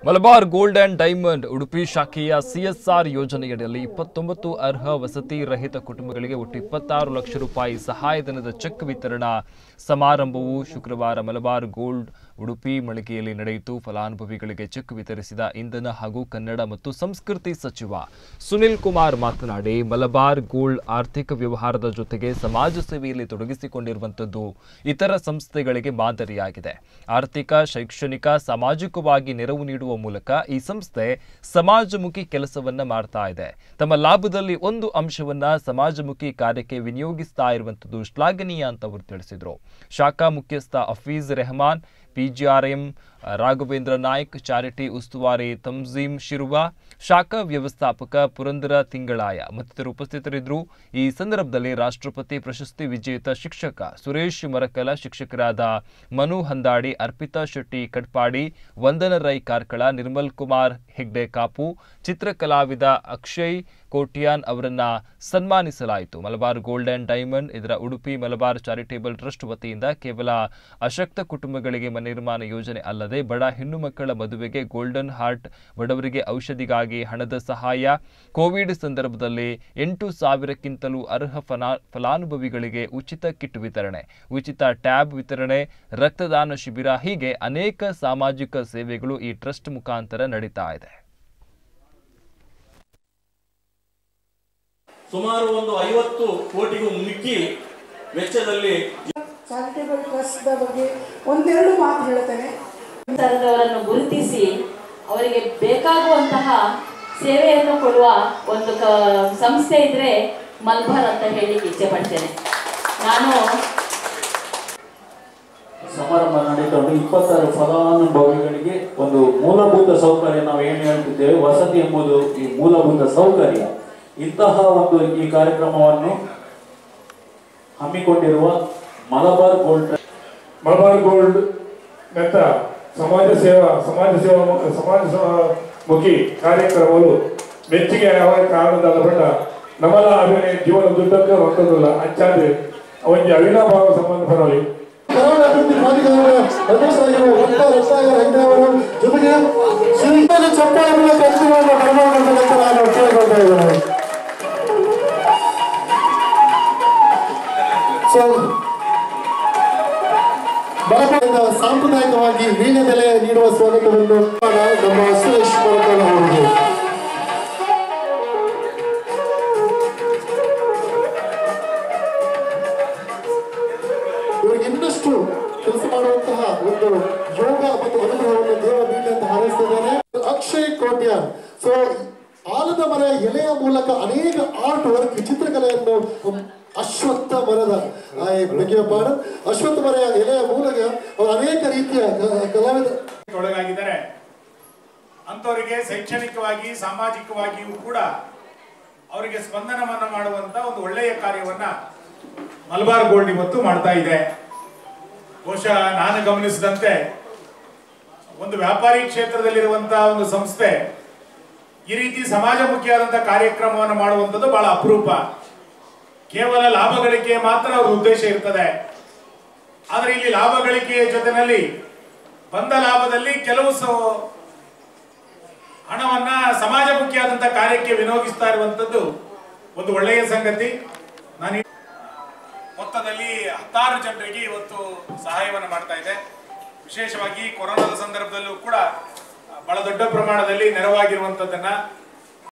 Malabar gold and diamond Udupi ಶಾಖೆಯ CSR ಯೋಜನೆಯಡಿಯಲ್ಲಿ ಇಪ್ಪತ್ತೊಂಬತ್ತು ಅರ್ಹ ವಸತಿ ರಹಿತ ಕುಟುಂಬಗಳಿಗೆ ಒಟ್ಟು ಇಪ್ಪತ್ತಾರು ಲಕ್ಷ ರೂಪಾಯಿ ಸಹಾಯಧನದ ಚೆಕ್ ವಿತರಣಾ ಸಮಾರಂಭವು ಶುಕ್ರವಾರ ಮಲಬಾರ್ ಗೋಲ್ಡ್ ಉಡುಪಿ ಮಳಿಗೆಯಲ್ಲಿ ನಡೆಯಿತು ಫಲಾನುಭವಿಗಳಿಗೆ ಚೆಕ್ ವಿತರಿಸಿದ ಇಂಧನ ಹಾಗೂ ಕನ್ನಡ ಮತ್ತು ಸಂಸ್ಕೃತಿ ಸಚಿವ ಸುನಿಲ್ ಕುಮಾರ್ ಮಾತನಾಡಿ ಮಲಬಾರ್ ಗೋಲ್ಡ್ ಆರ್ಥಿಕ ವ್ಯವಹಾರದ ಜೊತೆಗೆ ಸಮಾಜ ಸೇವೆಯಲ್ಲಿ ತೊಡಗಿಸಿಕೊಂಡಿರುವಂಥದ್ದು ಇತರ ಸಂಸ್ಥೆಗಳಿಗೆ ಮಾದರಿಯಾಗಿದೆ ಆರ್ಥಿಕ ಶೈಕ್ಷಣಿಕ ಸಾಮಾಜಿಕವಾಗಿ ನೆರವು ನೀಡುವ ಮೂಲಕ ಈ ಸಂಸ್ಥೆ ಸಮಾಜಮುಖಿ ಕೆಲಸವನ್ನ ಮಾಡ್ತಾ ಇದೆ ತಮ್ಮ ಲಾಭದಲ್ಲಿ ಒಂದು ಅಂಶವನ್ನ ಸಮಾಜಮುಖಿ ಕಾರ್ಯಕ್ಕೆ ವಿನಿಯೋಗಿಸ್ತಾ ಇರುವಂಥದ್ದು ಶ್ಲಾಘನೀಯ ಅಂತ ಅವರು ತಿಳಿಸಿದರು ಶಾಖಾ ಮುಖ್ಯಸ್ಥ ಹಫೀಜ್ ರೆಹಮಾನ್ ಪಿಜಿಆರ್ಎಂ ರಾಘವೇಂದ್ರ ನಾಯ್ಕ್ ಚಾರಿಟಿ ಉಸ್ತುವಾರಿ ತಂಜೀಮ್ ಶಿರುವ ಶಾಖಾ ವ್ಯವಸ್ಥಾಪಕ ಪುರಂದರ ತಿಂಗಳಾಯ ಮತ್ತಿತರರು ಉಪಸ್ಥಿತರಿದ್ದರು ಈ ಸಂದರ್ಭದಲ್ಲಿ ರಾಷ್ಟ್ರಪತಿ ಪ್ರಶಸ್ತಿ ವಿಜೇತ ಶಿಕ್ಷಕ ಸುರೇಶ್ ಮರಕಲ ಶಿಕ್ಷಕರಾದ ಮನು ಹಂದಾಡಿ ಅರ್ಪಿತಾ ಶೆಟ್ಟಿ ಕಡ್ಪಾಡಿ ವಂದನ ರೈ ಕಾರ್ಕಳ ನಿರ್ಮಲ್ ಕುಮಾರ್ ಹೆಗ್ಡೆ ಕಾಪು ಚಿತ್ರಕಲಾವಿದ ಅಕ್ಷಯ್ ಕೋಟ್ಯಾನ್ ಅವರನ್ನ ಸನ್ಮಾನಿಸಲಾಯಿತು ಮಲಬಾರ್ ಗೋಲ್ಡ್ ಅಂಡ್ ಡೈಮಂಡ್ ಇದರ ಉಡುಪಿ ಮಲಬಾರ್ ಚಾರಿಟೇಬಲ್ ಟ್ರಸ್ಟ್ ವತಿಯಿಂದ ಕೇವಲ ಅಶಕ್ತ ಕುಟುಂಬಗಳಿಗೆ ಮನೆ ನಿರ್ಮಾಣ ಯೋಜನೆ ಅಲ್ಲದೆ ಬಡ ಹೆಣ್ಣು ಮಕ್ಕಳ ಮದುವೆಗೆ ಗೋಲ್ಡನ್ ಹಾರ್ಟ್ ಬಡವರಿಗೆ ಔಷಧಿಗಾಗಿ ಹಣದ ಸಹಾಯ ಕೋವಿಡ್ ಸಂದರ್ಭದಲ್ಲಿ ಎಂಟು ಸಾವಿರಕ್ಕಿಂತಲೂ ಅರ್ಹ ಫಲಾ ಫಲಾನುಭವಿಗಳಿಗೆ ಉಚಿತ ಕಿಟ್ ವಿತರಣೆ ಉಚಿತ ಟ್ಯಾಬ್ ವಿತರಣೆ ರಕ್ತದಾನ ಶಿಬಿರ ಹೀಗೆ ಅನೇಕ ಸಾಮಾಜಿಕ ಸೇವೆಗಳು ಈ ಟ್ರಸ್ಟ್ ಮುಖಾಂತರ ನಡೀತಾ ಇದೆ ಸುಮಾರು ಒಂದು ಐವತ್ತು ಕೋಟಿಗೂ ಮಿಕ್ಕಿ ವೆಚ್ಚದಲ್ಲಿ ಚಾರಿಟೇಬಲ್ ಟ್ರಸ್ಟ್ದ ಬಗ್ಗೆ ಒಂದೆರಡು ಮಾತು ಹೇಳ್ತೇನೆ ತರದವರನ್ನು ಗುರುತಿಸಿ ಅವರಿಗೆ ಬೇಕಾಗುವಂತಹ ಸೇವೆಯನ್ನು ಕೊಡುವ ಒಂದು ಕ ಸಂಸ್ಥೆ ಇದ್ರೆ ಮಲ್ಬಾರ್ ಅಂತ ಹೇಳಲಿಕ್ಕೆ ಇಚ್ಛೆ ಪಡ್ತೇನೆ ನಾನು ಸಮಾರಂಭ ನಡೀತೊಂಡು ಇಪ್ಪತ್ತಾರು ಫಲಾನುಭವಿಗಳಿಗೆ ಒಂದು ಮೂಲಭೂತ ಸೌಕರ್ಯ ನಾವು ಏನು ಹೇಳ್ತಿದ್ದೇವೆ ವಸತಿ ಎಂಬುದು ಈ ಮೂಲಭೂತ ಸೌಕರ್ಯ ಇಂತಹ ಒಂದು ಈ ಕಾರ್ಯಕ್ರಮವನ್ನು ಹಮ್ಮಿಕೊಂಡಿರುವ ಮಲಬಾರ್ ಗೋಲ್ಡ್ ಮಲಬಾರ್ ಗೋಲ್ಡ್ ನೆತ್ತ ಸಮಾಜ ಸೇವಾ ಸಮಾಜ ಸೇವಾ ಮು- ಸಮಾಜ ಸೇವಾ ಮುಖಿ ಕಾರ್ಯಕ್ರಮಗಳು ಮೆಚ್ಚುಗೆ ಯಾವ ಕಾರಣದ ಬಣ್ಣ ನಮ್ಮಲ್ಲ ಅಭಿನಯ ಜೀವನದುದ್ದಕ್ಕೆ ಹೊಂದೋದಿಲ್ಲ ಅಂಚಾದ್ರೆ ಅವನಿಗೆ ಅವಿನಾಭಾವ ಸಂಬಂಧ ಬರಲಿ ಕರಾವಳಿ ಅಭಿವೃದ್ಧಿ ಪ್ರಾಧಿಕಾರದ ಅಧ್ಯಕ್ಷರಾಗಿರುವ ಡಾಕ್ಟರ್ ರತ್ನಾಕರ್ ಹೆಗ್ಡೆ ಅವರು ಜೊತೆಗೆ ಶ್ರೀಮತಿ ಚಪ್ಪಾಳೆ ಮೂಲಕ ಅಂತಿಮವನ್ನು ಬರಮಾಡಬೇಕಂತ ನಾನು ಕೇಳಿಕೊಳ್ತಾ ಇದ್ದೇನೆ ಸೊ ಬಲಪದಿಂದ ಸಾಂಪ್ರದಾಯಿಕವಾಗಿ ವೀಳ್ಯದೆಲೆ ನೀಡುವ ಸ್ವಾಗತವನ್ನು ನಮ್ಮ ಸುರೇಶ್ ಮರಕಲ್ ಅವರಿಗೆ ಇವರಿಗೆ ಇನ್ನಷ್ಟು ಕೆಲಸ ಮಾಡುವಂತಹ ಒಂದು ಯೋಗ ಮತ್ತು ಅನುಗ್ರಹವನ್ನು ದೇವ ನೀಡಲಿ ಅಂತ ಹಾರೈಸ್ತಿದ್ದೇನೆ ಅಕ್ಷಯ್ ಕೋಟ್ಯಾನ್ ಸೊ ಆಲದ ಮರ ಎಲೆಯ ಮೂಲಕ ಅನೇಕ ಆರ್ಟ್ ವರ್ಕ್ ಚಿತ್ರಕಲೆಯನ್ನು um, ಅಶ್ವತ್ಥ ಮರದ ಐ beg your pardon. ಅಶ್ವತ್ಥ ಮರ ಎಲೆಯ ಮೂಲಕ ಅವರು ಅನೇಕ ರೀತಿಯ ಕ- ಕಲಾವಿದ ಒಳಗಾಗಿದ್ದಾರೆ ಅಂಥವರಿಗೆ ಶೈಕ್ಷಣಿಕವಾಗಿ ಸಾಮಾಜಿಕವಾಗಿಯೂ ಕೂಡ ಅವರಿಗೆ ಸ್ಪಂದನವನ್ನ ಮಾಡುವಂತ ಒಂದು ಒಳ್ಳೆಯ ಕಾರ್ಯವನ್ನ ಮಲಬಾರ್ ಗೋಲ್ಡ್ ಇವತ್ತು ಮಾಡ್ತಾ ಇದೆ ಬಹುಶಃ ನಾನು ಗಮನಿಸಿದಂತೆ ಒಂದು ವ್ಯಾಪಾರಿ ಕ್ಷೇತ್ರದಲ್ಲಿರುವಂತಹ ಒಂದು ಸಂಸ್ಥೆ ಈ ರೀತಿ ಸಮಾಜಮುಖಿಯಾದಂತಹ ಕಾರ್ಯಕ್ರಮವನ್ನು ಮಾಡುವಂಥದ್ದು ಬಹಳ ಅಪರೂಪ ಕೇವಲ ಲಾಭ ಗಳಿಕೆ ಮಾತ್ರ ಅವ್ರ ಉದ್ದೇಶ ಇರ್ತದೆ ಆದ್ರೆ ಇಲ್ಲಿ ಲಾಭ ಗಳಿಕೆಯ ಜೊತೆನಲ್ಲಿ ಬಂದ ಲಾಭದಲ್ಲಿ ಕೆಲವು ಸ- ಹಣವನ್ನ ಸಮಾಜಮುಖಿಯಾದಂತಹ ಕಾರ್ಯಕ್ಕೆ ವಿನಿಯೋಗಿಸ್ತಾ ಇರುವಂತದ್ದು ಒಂದು ಒಳ್ಳೆಯ ಸಂಗತಿ ನಾನು ಈ- ಮೊತ್ತದಲ್ಲಿ ಹತ್ತಾರು ಜನರಿಗೆ ಇವತ್ತು ಸಹಾಯವನ್ನು ಮಾಡ್ತಾ ಇದೆ ವಿಶೇಷವಾಗಿ ಕೊರೋನಾದ ಸಂದರ್ಭದಲ್ಲೂ ಕೂಡ ಬಹಳ ದೊಡ್ಡ ಪ್ರಮಾಣದಲ್ಲಿ ನೆರವಾಗಿರುವಂತದ್ದನ್ನ